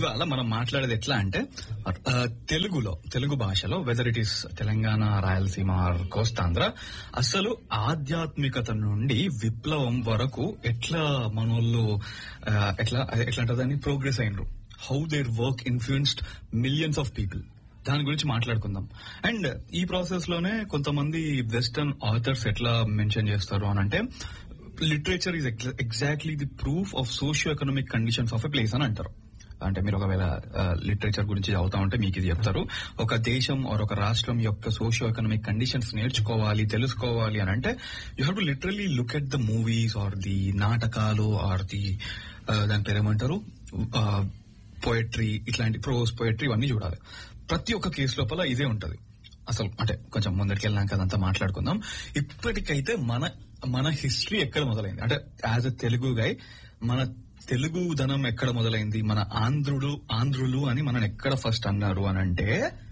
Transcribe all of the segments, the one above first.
ఇవాళ మనం మాట్లాడేది ఎట్లా అంటే ఆ, తెలుగులో తెలుగు భాషలో weather it is Telangana Rayalaseema or Kostandhra అసలు ఆధ్యాత్మికత నుండి విప్లవం వరకు ఎట్లా మనోళ్ళు ఆ, ఎట్లా ఎట్లా అంటే దాన్ని ప్రోగ్రెస్ అయినరు how their work influenced millions of people దాని గురించి మాట్లాడుకుందాం అండ్ ఈ ప్రాసెస్ లోనే కొంతమంది వెస్టర్న్ ఆథర్స్ ఎట్లా మెన్షన్ చేస్తారు అని అంటే literature is exactly the proof of socio economic conditions of a place అని అంటారు అంటే మీరు ఒకవేళ లిటరేచర్ గురించి చదువుతా ఉంటే మీకు ఇది చెప్తారు ఒక దేశం ఆర్ ఒక రాష్ట్రం యొక్క సోషియో ఎకనామిక్ కండిషన్స్ నేర్చుకోవాలి తెలుసుకోవాలి అని అంటే you have to literally look at the movies or the నాటకాలు ఆర్ ది దాని పేరు ఏమంటారు పోయట్రీ ఇట్లాంటి ప్రోస్ పోయట్రీ ఇవన్నీ చూడాలి ప్రతి ఒక్క కేసు లోపల ఇదే ఉంటది అసలు అంటే కొంచెం ముందరికి వెళ్ళాక అదంతా మాట్లాడుకుందాం ఇప్పటికైతే మన మన హిస్టరీ ఎక్కడ మొదలైంది అంటే యాజ్ అ తెలుగు గై మన తెలుగు ధనం ఎక్కడ మొదలైంది మన ఆంధ్రుడు ఆంధ్రులు అని మనం ఎక్కడ ఫస్ట్ అన్నారు అని అంటే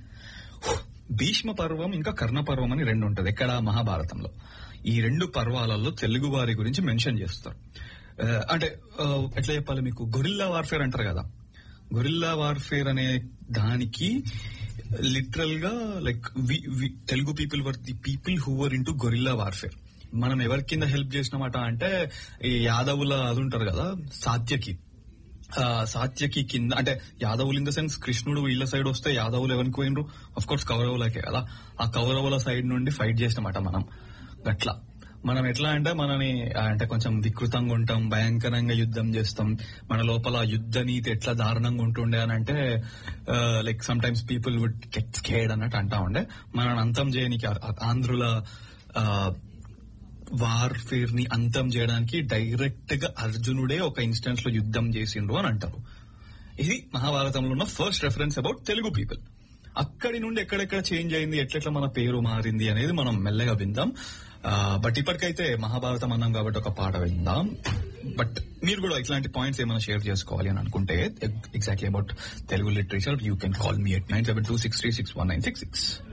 భీష్మ పర్వం ఇంకా కర్ణ పర్వం అని రెండు ఉంటది ఎక్కడ మహాభారతంలో ఈ రెండు పర్వాలలో తెలుగు వారి గురించి మెన్షన్ చేస్తారు ఆ, అంటే ఆ, ఎట్లా చెప్పాలి మీకు గొరిల్లా వార్ఫేర్ అంటారు కదా గొరిల్లా వార్ఫేర్ అనే దానికి లిటరల్ గా like Telugu people were the people who were into guerrilla warfare మనం ఎవరి కింద హెల్ప్ చేసినామట అంటే ఈ యాదవుల అది ఉంటారు కదా సాత్యకి ఆ, సాత్యకి కింద అంటే యాదవులు ఇన్ ద సెన్స్ కృష్ణుడు వీళ్ళ సైడ్ వస్తే యాదవులు ఎవరికి పోయినరు అఫ్ కోర్స్ కౌరవులకే కదా ఆ కౌరవుల సైడ్ నుండి ఫైట్ చేసినమాట మనం గట్లా మనం ఎట్లా అంటే మనని ఆ, అంటే కొంచెం వికృతంగా ఉంటాం భయంకరంగా యుద్ధం చేస్తాం మన లోపల యుద్ధ నీతి ఎట్లా దారుణంగా ఉంటుండే అని అంటే like sometimes people would get scared అన్నట్టు అంటా ఉండే మనని అంతం చేయనికి ఆ- ఆ- ఆంధ్రుల ఆ, వార్ఫేర్ ని అంతం చేయడానికి డైరెక్ట్ గా అర్జునుడే ఒక ఇన్స్టెన్స్ లో యుద్ధం చేసిండ్రు అని అంటారు ఇది మహాభారతంలో ఉన్న first reference about Telugu people అక్కడి నుండి ఎక్కడెక్కడ చేంజ్ అయింది ఎట్లెట్లా మన పేరు మారింది అనేది మనం మెల్లగా విందాం బట్ ఇప్పటికైతే మహాభారతం అన్నాం కాబట్టి ఒక పాట విందాం బట్ మీరు కూడా ఇట్లాంటి పాయింట్స్ ఏమైనా షేర్ చేసుకోవాలి అని అనుకుంటే exactly about Telugu literature you can call me at nine seven two six three six one nine six six